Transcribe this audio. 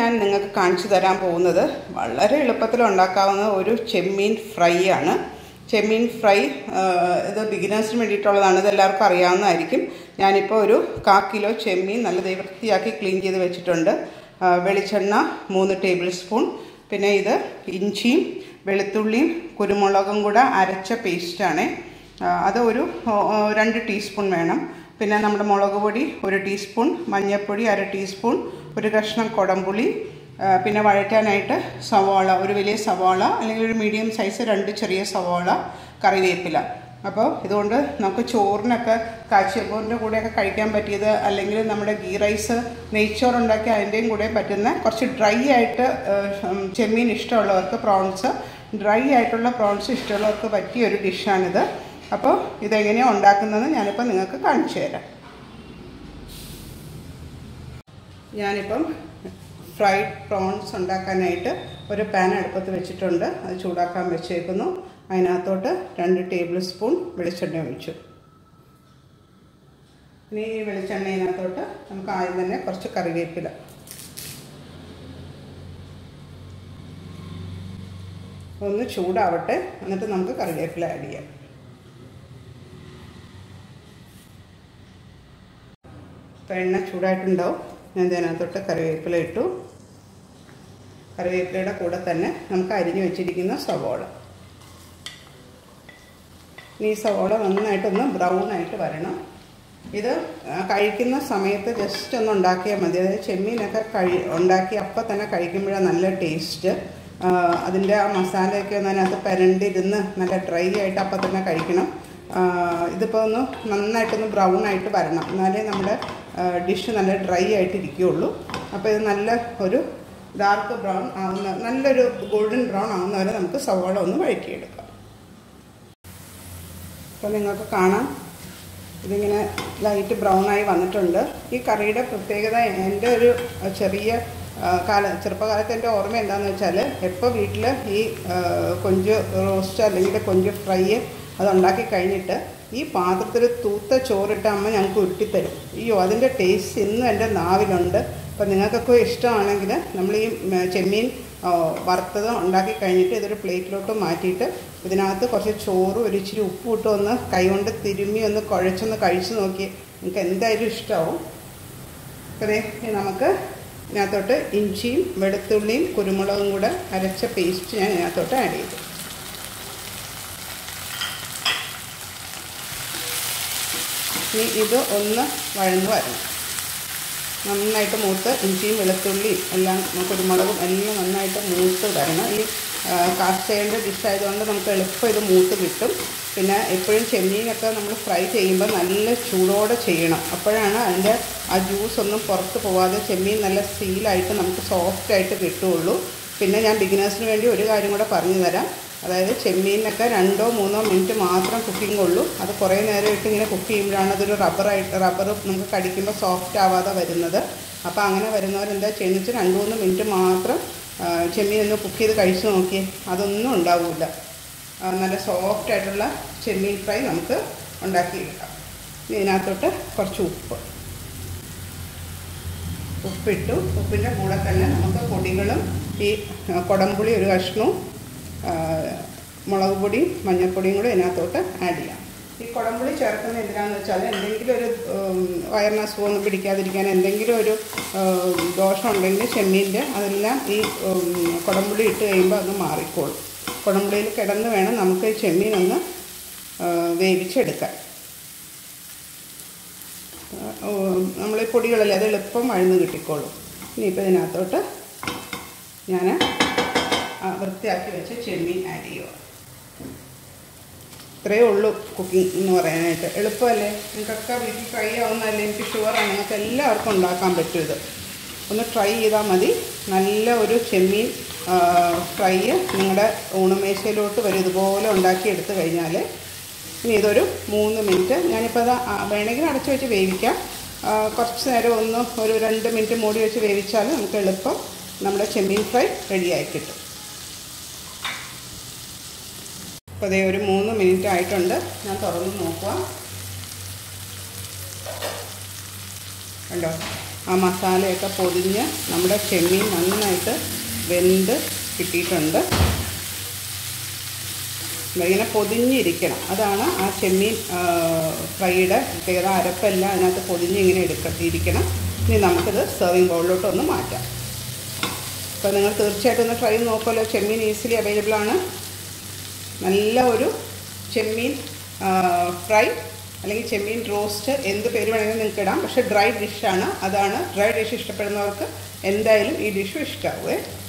ഞാൻ നിങ്ങൾക്ക് കാണിച്ചു തരാൻ പോകുന്നത് വളരെ എളുപ്പത്തിൽ ഉണ്ടാക്കാവുന്ന ഒരു ചെമ്മീൻ ഫ്രൈ ആണ് ചെമ്മീൻ ഫ്രൈ ആ, ഇത് ബിഗിനേഴ്സിന് വേണ്ടിയിട്ടുള്ളതാണ് ഇത് എല്ലാവർക്കും അറിയാവുന്നതായിരിക്കും ഞാനിപ്പോൾ ഒരു കാ കിലോ ചെമ്മീൻ നല്ല ദേ വൃത്തിയാക്കി ക്ലീൻ ചെയ്ത് വെച്ചിട്ടുണ്ട് ആ, വെളിച്ചെണ്ണ മൂന്ന് ടേബിൾ സ്പൂൺ പിന്നെ ഇത് ഇഞ്ചിയും വെളുത്തുള്ളിയും കുരുമുളകും കൂടെ അരച്ച പേസ്റ്റാണ് അത് ഒരു ഓ, ഓ, രണ്ട് ടീസ്പൂൺ വേണം പിന്നെ നമ്മുടെ മുളക് പൊടി ഒരു ടീസ്പൂൺ മഞ്ഞൾപ്പൊടി അര ടീസ്പൂൺ ഒരു കഷ്ണം കുടംപുളി ആ, പിന്നെ വഴറ്റാനായിട്ട് സവാള ഒരു വലിയ സവാള അല്ലെങ്കിൽ ഒരു മീഡിയം സൈസ് രണ്ട് ചെറിയ സവാള കറിവേപ്പില അപ്പോൾ ഇതുകൊണ്ട് നമുക്ക് ചോറിനൊക്കെ കാച്ചിയപ്പോറിൻ്റെ കൂടെയൊക്കെ കഴിക്കാൻ പറ്റിയത് അല്ലെങ്കിൽ നമ്മുടെ ഗീ റൈസ് നെയ്ച്ചോറുണ്ടാക്കി അതിൻ്റെയും കൂടെ പറ്റുന്ന കുറച്ച് ഡ്രൈ ആയിട്ട് ആ, ഉം, ചെമ്മീൻ ഇഷ്ടമുള്ളവർക്ക് പ്രോൺസ് ഡ്രൈ ആയിട്ടുള്ള പ്രോൺസ് ഇഷ്ടമുള്ളവർക്ക് പറ്റിയ ഒരു ഡിഷാണിത് അപ്പോൾ ഇതെങ്ങനെയാണ് ഉണ്ടാക്കുന്നതെന്ന് ഞാനിപ്പോൾ നിങ്ങൾക്ക് കാണിച്ചു തരാം ഞാനിപ്പം ഫ്രൈഡ് പ്രോൺസ് ഉണ്ടാക്കാനായിട്ട് ഒരു പാൻ അടുപ്പത്ത് വെച്ചിട്ടുണ്ട് അത് ചൂടാക്കാൻ വെച്ചേക്കുന്നു അതിനകത്തോട്ട് രണ്ട് ടേബിൾ സ്പൂൺ വെളിച്ചെണ്ണ ഒഴിച്ചു ഇനി ഈ വെളിച്ചെണ്ണയിനകത്തോട്ട് നമുക്ക് ആദ്യം തന്നെ കുറച്ച് കറിവേപ്പില ഒന്ന് ചൂടാവട്ടെ എന്നിട്ട് നമുക്ക് കറിവേപ്പില ആഡ് ചെയ്യാം ഇപ്പം എണ്ണ ചൂടായിട്ടുണ്ടാവും ഞാൻ ഇതിനകത്തോട്ട് കറിവേപ്പില ഇട്ടു കറിവേപ്പിലയുടെ കൂടെ തന്നെ നമുക്ക് അരിഞ്ഞു വെച്ചിരിക്കുന്ന സവോള ഈ സവോള നന്നായിട്ടൊന്ന് ബ്രൗൺ ആയിട്ട് വരണം ഇത് ആ, കഴിക്കുന്ന സമയത്ത് ജസ്റ്റ് ഒന്ന് ഉണ്ടാക്കിയാൽ മതി അതായത് ചെമ്മീനൊക്കെ കഴി ഉണ്ടാക്കി അപ്പം തന്നെ കഴിക്കുമ്പോഴാണ് നല്ല ടേസ്റ്റ് അതിൻ്റെ ആ മസാലയൊക്കെ ഒന്ന് അതിനകത്ത് പരണ്ടിരുന്ന് നല്ല ഡ്രൈ ആയിട്ട് അപ്പം തന്നെ കഴിക്കണം ആ, ഇതിപ്പോൾ ഒന്ന് നന്നായിട്ടൊന്ന് ബ്രൗൺ ആയിട്ട് വരണം എന്നാലേ നമ്മുടെ ഡിഷ് നല്ല ഡ്രൈ ആയിട്ട് ഇരിക്കുകയുള്ളൂ അപ്പോൾ ഇത് നല്ല ഒരു ഡാർക്ക് ബ്രൗൺ ആവുന്ന നല്ലൊരു ഗോൾഡൻ ബ്രൗൺ ആവുന്ന വരെ നമുക്ക് സവാള ഒന്ന് വഴറ്റിയെടുക്കാം അപ്പോൾ നിങ്ങൾക്ക് കാണാം ഇതിങ്ങനെ ലൈറ്റ് ബ്രൗൺ ആയി വന്നിട്ടുണ്ട് ഈ കറിയുടെ പ്രത്യേകത എൻ്റെ ഒരു ചെറിയ ആ, കാല ചെറുപ്പകാലത്ത് എൻ്റെ ഓർമ്മ എന്താണെന്ന് വെച്ചാൽ എപ്പോൾ വീട്ടിൽ ഈ ആ, കൊഞ്ച് റോസ്റ്റ് അല്ലെങ്കിൽ കൊഞ്ച് ഫ്രൈ അത് ഉണ്ടാക്കി കഴിഞ്ഞിട്ട് ഈ പാത്രത്തിൽ തൂത്ത ചോറിട്ട് അമ്മ ഞങ്ങൾക്ക് ഉരുട്ടിത്തരും അയ്യോ അതിൻ്റെ ടേസ്റ്റ് ഇന്നും എൻ്റെ നാവിലുണ്ട് അപ്പം നിങ്ങൾക്കൊക്കെ ഇഷ്ടമാണെങ്കിൽ നമ്മൾ ഈ ഉം, ചെമ്മീൻ ആ, വറുത്തത് ഉണ്ടാക്കി കഴിഞ്ഞിട്ട് ഇതൊരു പ്ലേറ്റിലോട്ട് മാറ്റിയിട്ട് ഇതിനകത്ത് കുറച്ച് ചോറ് ഒരു ഇച്ചിരി ഉപ്പ് ഇട്ട് ഒന്ന് കൈകൊണ്ട് തിരുമ്മി ഒന്ന് കുഴച്ചൊന്ന് കഴിച്ച് നോക്കി നിങ്ങൾക്ക് എന്തായാലും ഇഷ്ടമാവും അപ്പോൾ ദേ ഇനി നമുക്ക് ഇതിനകത്തോട്ട് ഇഞ്ചിയും വെളുത്തുള്ളിയും കുരുമുളകും കൂടെ അരച്ച പേസ്റ്റ് ഞാൻ ഇതിനകത്തോട്ട് ആഡ് ചെയ്തു ഇനി ഇത് ഒന്ന് വഴന്ന് വരണം നന്നായിട്ട് മൂത്ത് ഇഞ്ചിയും വെളുത്തുള്ളിയും എല്ലാം കുരുമുളകും എല്ലാം നന്നായിട്ട് മൂത്ത് വരണം ഈ കാസ്റ്റേൻ്റെ ഡിഷ് ആയതുകൊണ്ട് നമുക്ക് എളുപ്പം ഇത് മൂത്ത് കിട്ടും പിന്നെ എപ്പോഴും ചെമ്മീനൊക്കെ നമ്മൾ ഫ്രൈ ചെയ്യുമ്പോൾ നല്ല ചൂടോടെ ചെയ്യണം അപ്പോഴാണ് അതിൻ്റെ ആ ജ്യൂസ് ഒന്നും പുറത്ത് പോവാതെ ചെമ്മീൻ നല്ല സീലായിട്ട് നമുക്ക് സോഫ്റ്റായിട്ട് കിട്ടുകയുള്ളൂ പിന്നെ ഞാൻ ബിഗിനേഴ്സിന് വേണ്ടി ഒരു കാര്യം കൂടെ പറഞ്ഞു തരാം അതായത് ചെമ്മീനൊക്കെ രണ്ടോ മൂന്നോ മിനിറ്റ് മാത്രം കുക്കിംഗ് ഉള്ളൂ അത് കുറേ നേരം ഇട്ട് ഇങ്ങനെ കുക്ക് ചെയ്യുമ്പോഴാണ് അതൊരു റബ്ബറായിട്ട് റബ്ബർ നമുക്ക് കടിക്കുമ്പോൾ സോഫ്റ്റ് ആവാതെ വരുന്നത് അപ്പോൾ അങ്ങനെ വരുന്നവരെന്താ ചെയ്യുന്നത് വെച്ചാൽ രണ്ട് മൂന്ന് മിനിറ്റ് മാത്രം ആ, ചെമ്മീൻ ഒന്ന് കുക്ക് ചെയ്ത് കഴിച്ച് നോക്കിയേ അതൊന്നും ഉണ്ടാവില്ല നല്ല സോഫ്റ്റ് ആയിട്ടുള്ള ചെമ്മീൻ ഫ്രൈ നമുക്ക് ഉണ്ടാക്കിയെടുക്കാം ഇനി ഇതിനകത്തോട്ട് കുറച്ച് ഉപ്പ് ഉപ്പിട്ടു ഉപ്പിൻ്റെ കൂടെ തന്നെ നമുക്ക് പൊടികളും ഈ ആ, കുടംപുളി ഒരു കഷ്ണവും ആ, മുളക് പൊടിയും മഞ്ഞൾപ്പൊടിയും കൂടെ ഇതിനകത്തോട്ട് ആഡ് ചെയ്യാം ഈ കുടംപുളി ചേർക്കുന്ന എന്തിനാണെന്ന് വെച്ചാൽ എന്തെങ്കിലും ഒരു ഉം, വയറിന് അസുഖമൊന്നും പിടിക്കാതിരിക്കാൻ എന്തെങ്കിലും ഒരു ഉം, ദോഷം ഉണ്ടെങ്കിൽ ചെമ്മീൻ്റെ അതെല്ലാം ഈ ഉം, കുടംപുളി ഇട്ട് കഴിയുമ്പോൾ അത് മാറിക്കോളും കുടംപുളിയിൽ കിടന്ന് വേണം നമുക്ക് ഈ ചെമ്മീനൊന്ന് ആ, വേവിച്ചെടുക്കാൻ നമ്മൾ ഈ പൊടികളല്ലേ അത് എളുപ്പം വഴന്ന് കിട്ടിക്കോളും ഇനിയിപ്പോൾ ഇതിനകത്തോട്ട് ഞാൻ വൃത്തിയാക്കി വെച്ച ചെമ്മീൻ ആഡ് ചെയ്യുക ഇത്രയേ ഉള്ളൂ കുക്കിംഗ് എന്ന് പറയാനായിട്ട് എളുപ്പമല്ലേ നിങ്ങൾക്കൊക്കെ വീട്ടിൽ ട്രൈ ആവുന്നതല്ലേ എനിക്ക് ഷുവറാണ് നിങ്ങൾക്ക് എല്ലാവർക്കും ഉണ്ടാക്കാൻ പറ്റും ഇത് ഒന്ന് ട്രൈ ചെയ്താൽ മതി നല്ല ഒരു ചെമ്മീൻ ഫ്രൈ നിങ്ങളുടെ ഊണുമേശയിലോട്ട് വരും ഇതുപോലെ ഉണ്ടാക്കി എടുത്തു കഴിഞ്ഞാൽ ഇനി ഇതൊരു മൂന്ന് മിനിറ്റ് ഞാനിപ്പോൾ അത് ആ, വേണമെങ്കിൽ അടച്ചു വെച്ച് വേവിക്കാം ആ, കുറച്ച് നേരം ഒന്ന് ഒരു രണ്ട് മിനിറ്റ് മൂടി വെച്ച് വേവിച്ചാൽ നമുക്ക് എളുപ്പം നമ്മുടെ ചെമ്മീൻ ഫ്രൈ റെഡിയായി കിട്ടും അപ്പോൾ അതേ ഒരു മൂന്ന് മിനിറ്റ് ആയിട്ടുണ്ട് ഞാൻ തുറന്ന് നോക്കുക കണ്ടോ ആ മസാലയൊക്കെ പൊതിഞ്ഞ് നമ്മുടെ ചെമ്മീൻ നന്നായിട്ട് വെന്ത് കിട്ടിയിട്ടുണ്ട് ഇങ്ങനെ പൊതിഞ്ഞിരിക്കണം അതാണ് ആ ചെമ്മീൻ ഫ്രൈയുടെ പ്രത്യേകത അരപ്പെല്ലാം അതിനകത്ത് പൊതിഞ്ഞ് ഇങ്ങനെ എടുക്ക ഇരിക്കണം ഇനി നമുക്കിത് സെർവിങ് ബൗളിലോട്ട് ഒന്ന് മാറ്റാം അപ്പോൾ നിങ്ങൾ തീർച്ചയായിട്ടും ഒന്ന് ട്രൈ ചെയ്ത് നോക്കുമല്ലോ ചെമ്മീൻ ഈസിലി അവൈലബിൾ ആണ് നല്ല ഒരു ചെമ്മീൻ ഫ്രൈ അല്ലെങ്കിൽ ചെമ്മീൻ റോസ്റ്റ് എന്ത് പേര് വേണമെങ്കിലും നിങ്ങൾക്ക് ഇടാം പക്ഷേ ഡ്രൈ ഡിഷാണ് അതാണ് ഡ്രൈ ഡിഷ് ഇഷ്ടപ്പെടുന്നവർക്ക് എന്തായാലും ഈ ഡിഷും ഇഷ്ടമാവുമേ